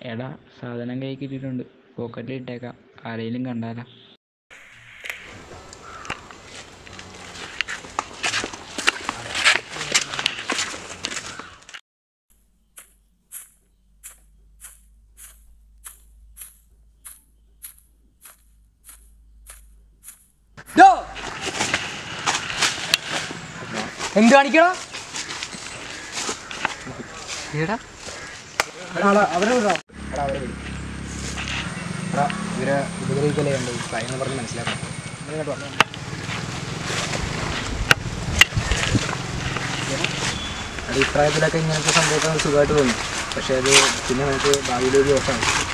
എടാ സാധനം കൈ കിട്ടിയിട്ടുണ്ട് പോക്കറ്റിൽ ഇട്ടേക്കാം ആരെങ്കിലും കണ്ടാലാ എന്ത് കാണിക്കണോ എടാ അവരെ വിടോ എടാ അവരെ വിടും എടാ ഇവരെ ഉപദ്രവിക്കലേ ഉണ്ട് കാര്യങ്ങൾ പറഞ്ഞ് മനസ്സിലാക്കണം നീ ഇങ്ങോട്ട് വാ. അത് ഇപ്രായത്തിലൊക്കെ ഇങ്ങനത്തെ സംഭവങ്ങൾ സുഖമായിട്ട് തോന്നും പക്ഷേ അത് പിന്നെ നമുക്ക് ഭാവിയിലേക്ക് ദോഷമാണ്